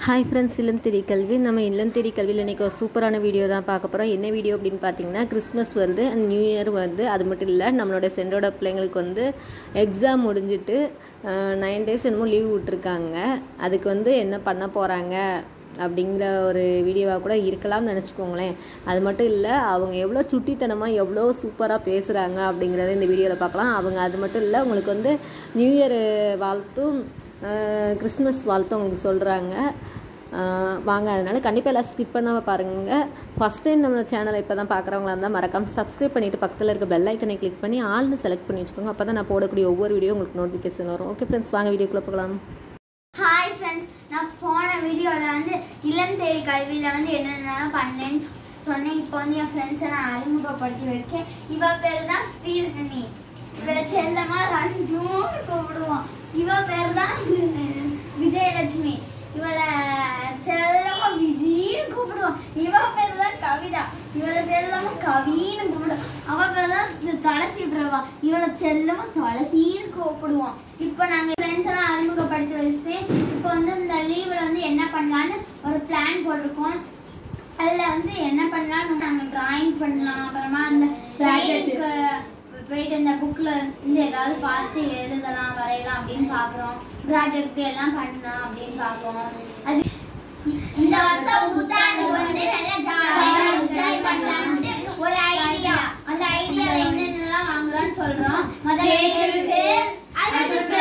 hi friends இல்லம் தேடி கல்வி நம்ம இல்லம் தேடி கல்வியில் இன்றைக்கி ஒரு சூப்பரான வீடியோ தான் பார்க்க போகிறோம் என்ன வீடியோ அப்படின்னு பார்த்தீங்கன்னா கிறிஸ்மஸ் வருது அண்ட் நியூ இயர் வருது அது மட்டும் இல்லை நம்மளோட சென்டோட பிள்ளைங்களுக்கு வந்து எக்ஸாம் முடிஞ்சிட்டு நைன் டேஸ் என்னமோ லீவ் விட்ருக்காங்க அதுக்கு வந்து என்ன பண்ண போகிறாங்க அப்படிங்கிற ஒரு வீடியோவாக கூட இருக்கலாம்னு நினச்சிக்கோங்களேன் அது மட்டும் இல்லை அவங்க எவ்வளோ சுட்டித்தனமாக எவ்வளோ சூப்பராக பேசுகிறாங்க அப்படிங்கிறத இந்த வீடியோவில் பார்க்கலாம் அவங்க அது மட்டும் இல்லை உங்களுக்கு வந்து நியூ இயர் வாழ்த்தும் கிறிஸ்மஸ் வாழ்த்தும் உங்களுக்கு சொல்கிறாங்க வாங்க அதனால் கண்டிப்பாக எல்லாம் ஸ்கிப் பண்ணாமல் பாருங்கள் ஃபஸ்ட் டைம் நம்ம சேனலை இப்போ தான் பார்க்குறவங்களா இருந்தால் மறக்காமல் சப்ஸ்கிரைப் பண்ணிவிட்டு பக்கத்தில் இருக்க பெல் ஐக்கனை கிளிக் பண்ணி ஆள்னு செலக்ட் பண்ணி வச்சுக்கோங்க அப்போ தான் நான் போடக்கூடிய ஒவ்வொரு வீடியோ உங்களுக்கு நோட்டிஃபிகேஷன் வரும் ஓகே ஃப்ரெண்ட்ஸ் வாங்க வீடியோக்குள்ளே போகலாம் ஹாய் ஃப்ரெண்ட்ஸ் நான் போன வீடியோவில் வந்து இளம் தேடி கல்வியில் வந்து என்னென்னலாம் பண்ணேன்னு சொ- சொன்னேன் இப்போ வந்து என் ஃப்ரெண்ட்ஸை நான் அறிமுகப்படுத்தி வச்சேன் இவ பேர் தான் ஸ்ரீரகனி இவளை செல்லமா ரஞ்சுன்னு கூப்பிடுவோம் இவ பேர் தான் விஜயலட்சுமி இவளை செல்லமா விஜின்னு கூப்பிடுவோம் இவ பேர் தான் கவிதா இவளை செல்லமா கவின்னு கூப்பிடுவோம் அவ பேர் தான் துளசி பிரபா இவளை செல்லமா துளசின்னு கூப்பிடுவோம் இப்போ நாங்கள் ஃப்ரெண்ட்ஸ் எல்லாம் அறிமுகப்படுத்தி வச்சுட்டு இப்போ வந்து இந்த லீவில் வந்து என்ன பண்ணலான்னு ஒரு பிளான் போட்டிருக்கோம் அதில் வந்து என்ன பண்ணலாம்னு நாங்கள் டிராயிங் பண்ணலாம் அப்புறமா அந்த ப்ராஜெக்ட்டுக்கு போயிட்டு இந்த புக்கில் இருந்து ஏதாவது பார்த்து எழுதலாம் வரையலாம் அப்படின்னு பார்க்குறோம் ப்ராஜெக்ட் எல்லாம் பண்ணலாம் அப்படின்னு பார்க்குறோம் அது இந்த வருஷம் புத்தாண்டுக்கு வந்து நல்லா ஜாலியாக என்ஜாய் பண்ணலாம்னு ஒரு ஐடியா அந்த ஐடியாவில் என்னென்னலாம் வாங்குறோம்னு சொல்கிறோம் முதல்ல கேக்கு அதுக்கு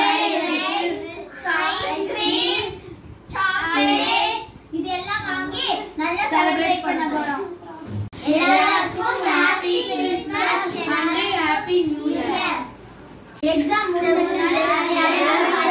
ஐஸ்கிரீம் சாக்லேட் இதெல்லாம் வாங்கி நல்லா செலிப்ரேட் பண்ண போறோம் எல்லாருக்கும் happy Christmas and happy new year exam முடிஞ்சதுனால